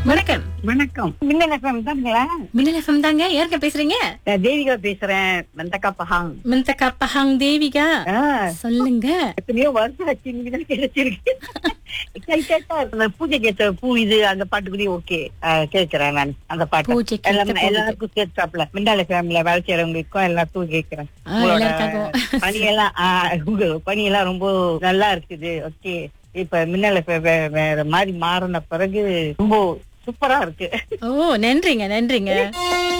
வணக்கம் வணக்கம் மின்னல் எஃப்எம் தானுங்களா மின்னல் எஃப்எம் தாங்க யாருங்க பேசுறீங்க நான் தேவிகா பேசுறேன் Mentakab Pahang Mentakab Pahang Devika ஆ, சொல்லுங்க எத்தனையோ வருஷம் ஆச்சு இன்னைக்கு தான் கிடைச்சிருக்கு கைட்டா அந்த பூஜை கேட்ட பூ இது அந்த பாட்டு கூட ஓகே கேட்கிறேன் நான் அந்த பாட்டு பூஜை கேட்ட எல்லாம் பூ இது. எல்லாருக்கும் கேட்டாப்ல மின்னால ஃபேமிலில வேலை செய்யறவங்களுக்கும் எல்லாத்துக்கும் கேட்கிறேன் ஆ, உங்களோட எல்லாருக்காகவும். பணியெல்லாம் ஆ, உங்க பணியெல்லாம் ரொம்ப நல்லா இருக்குது ஓகே இப்ப மின்னல வேற மாதிரி மாறின பிறகு ரொம்ப சூப்பரா இருக்கு ஓ நன்றிங்க நன்றிங்க